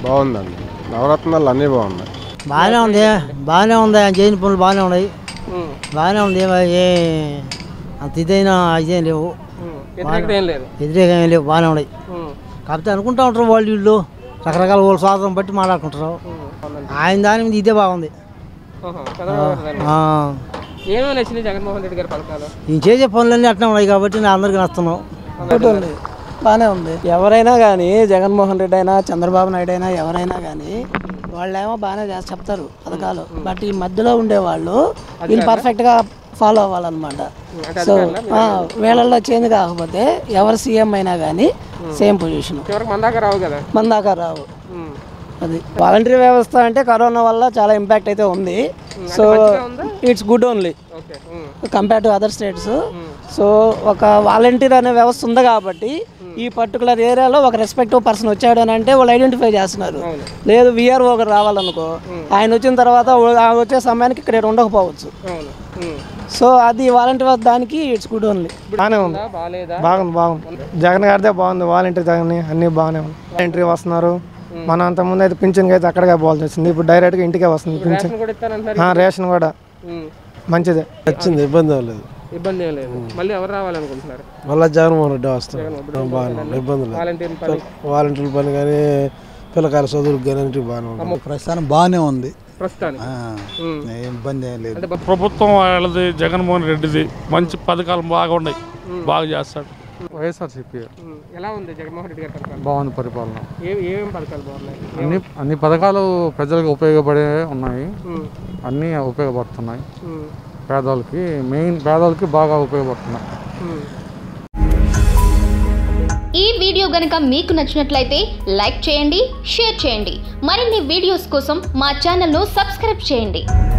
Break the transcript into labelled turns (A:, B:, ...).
A: బాగుందండి నవరత్నాలు అన్నీ బాగున్నాయి
B: బాగానే ఉంది బాగానే ఉంది ఆయన చేసిన పనులు బాగానే ఉన్నాయి
C: ఉమ్,
B: బాగానే ఉంది మరి ఏ అంత ఇదైనా ఇదేం లేవు
C: ఉమ్. వ్యతిరేకత ఏం లేదు
B: వ్యతిరేకం ఏం లేవు బాగానే ఉన్నాయి
C: ఉమ్,
B: కాకపోతే అనుకుంటా ఉంటారు వాళ్ళు వీళ్ళు రకరకాల వాళ్ళ స్వాతంత్రం బట్టి మాట్లాడుకుంటారు
C: ఉమ్. అవునండి.
B: ఆయన దాని మీద ఇదే బాగుంది
C: ఆహా, చంద్రబాబు గారి దాన్ని.
B: ఆ,
C: ఏమేమి నచ్చింది జగన్మోహన్ రెడ్డి గారి పథకాలు
B: ఈయన చేసే పనులన్నీ అట్లా ఉన్నాయి కాబట్టి నేను అందరికీ నస్తున్నాం
D: ఉంది బాగానే ఉంది ఎవరైనా కానీ జగన్మోహన్ రెడ్డి అయినా చంద్రబాబు నాయుడు అయినా ఎవరైనా కానీ వాళ్ళేమో బాగానే చేసి చెప్తారు పథకాలు బట్ ఈ మధ్యలో ఉండేవాళ్ళు వీళ్ళు పర్ఫెక్ట్గా ఫాలో అవ్వాలన్నమాట సో ఆ, వీళ్ళల్లో చేంజ్ కాకపోతే ఎవరు సీఎం అయినా కానీ సేమ్ పొజిషన్
C: చివరికి మన దాకా రావు కదా
D: మన దాకా రావు
C: ఉమ్.
D: అది వాలంటరీ వ్యవస్థ అంటే కరోనా వల్ల చాలా ఇంపాక్ట్ అయితే ఉంది so it's good only
C: okay um,
D: compare to other states so ఒక వాలంటీర్ అనే వ్యవస్థ ఉంది కాబట్టి ఈ పర్టికులర్ ఏరియాలో ఒక రెస్పెక్టివ్ పర్సన్ వచ్చాడు అని అంటే వాళ్ళు ఐడెంటిఫై చేస్తున్నారు లేదు విఆర్ఓ ఒకరు రావాలనుకో ఆయన వచ్చిన తర్వాత ఓ- ఆ వచ్చే సమయానికి ఇక్కడ ఉండకపోవచ్చు
C: అవును ఉమ్.
D: సో అది వాలంటీర్ దానికి ఇట్స్ గుడ్ ఓన్లీ
E: బాగానే ఉంది
C: ఉందా, బాగాలేదా
E: బాగుంది బాగుంది జగన్ గారిదే బాగుంది వాలంటీర్ జగన్ అన్నీ బాగానే ఉంది వాలంటీర్ వస్తున్నారు మనం అంత ముందు అయితే పింఛన్కి అయితే అక్కడికే పోవాల్సి వచ్చింది ఇప్పుడు డైరెక్ట్గా ఇంటికే వస్తుంది పింఛన్
C: రేషన్ కూడా ఇస్తానంటున్నారు
E: ఆ, రేషన్ కూడా
C: ఉమ్.
E: మంచిదే
F: వచ్చింది ఇబ్బంది లేదు
C: ఇబ్బంది ఏం లేదు మళ్ళీ ఎవరు రావాలనుకుంటున్నారు
F: మళ్ళీ జగన్మోహన్ రెడ్డి వస్తాడు బాగానే ఇబ్బంది లేదు
C: వాలంటీర్ పని
F: వాలంటీర్ల పని కానీ పిల్లకాయల చదువులకు కానీ అన్నిటికీ బాగానే ఉంది
G: ప్రస్తుతానికి బాగానే ఉంది
C: ప్రస్తుతానికి ఉమ్.
G: ఏం ఇబ్బంది ఏం లేదు
C: అంటే
H: ప్రభుత్వం వాళ్ళది జగన్మోహన్ రెడ్డిది మంచి పథకాలు బాగా ఉన్నాయి బాగా చేస్తాడు
I: వైఎస్ఆర్సీపీ
C: ఉమ్. ఎలా ఉంది జగన్మోహన్ రెడ్డి గారి పథకాలు
I: బాగుంది పరిపాలన
C: ఏ ఏమేమి పథకాలు బాగున్నాయి
I: అన్ని అన్ని పథకాలు ప్రజలకు ఉపయోగపడే ఉన్నాయి
C: ఉమ్.
I: అన్నీ ఉపయోగపడుతున్నాయి
C: ఉమ్.
I: పేదవాళ్ళకి మెయిన్ పేదవాళ్ళకి బాగా ఉపయోగపడుతున్నాయి
C: ఉమ్.
J: ఈ వీడియో గనుక మీకు నచ్చినట్లయితే లైక్ చేయండి షేర్ చేయండి మరిన్ని వీడియోస్ కోసం మా ఛానల్ను సబ్స్క్రైబ్ చేయండి